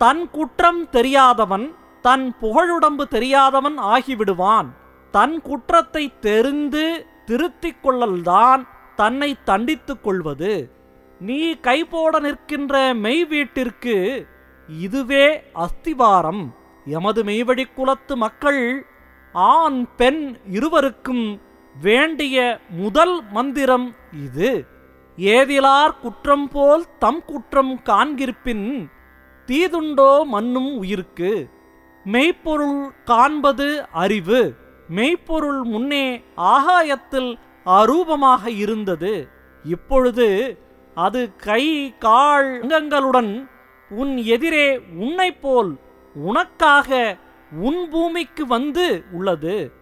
தன் குற்றம் தெரியாதவன் தன் புகழுடம்பு தெரியாதவன் ஆகிவிடுவான் தன் குற்றத்தை தெரிந்து திருத்திக் கொள்ளல்தான் தன்னை தண்டித்துக் கொள்வது நீ கைபோட நிற்கின்ற மெய் வீட்டிற்கு இதுவே அஸ்திவாரம் எமது மெய்வழி குலத்து மக்கள் ஆண் பெண் இருவருக்கும் வேண்டிய முதல் மந்திரம் இது ஏதிலார் குற்றம் போல் தம் குற்றம் காண்கிருப்பின் தீதுண்டோ மன்னும் உயிர்க்கு மெய்ப்பொருள் காண்பது அறிவு மெய்ப்பொருள் முன்னே ஆகாயத்தில் அரூபமாக இருந்தது இப்பொழுது அது கை கால் அங்கங்களுடன் உன் எதிரே உன்னைப் போல் உனக்காக உன் பூமிக்கு வந்து உள்ளது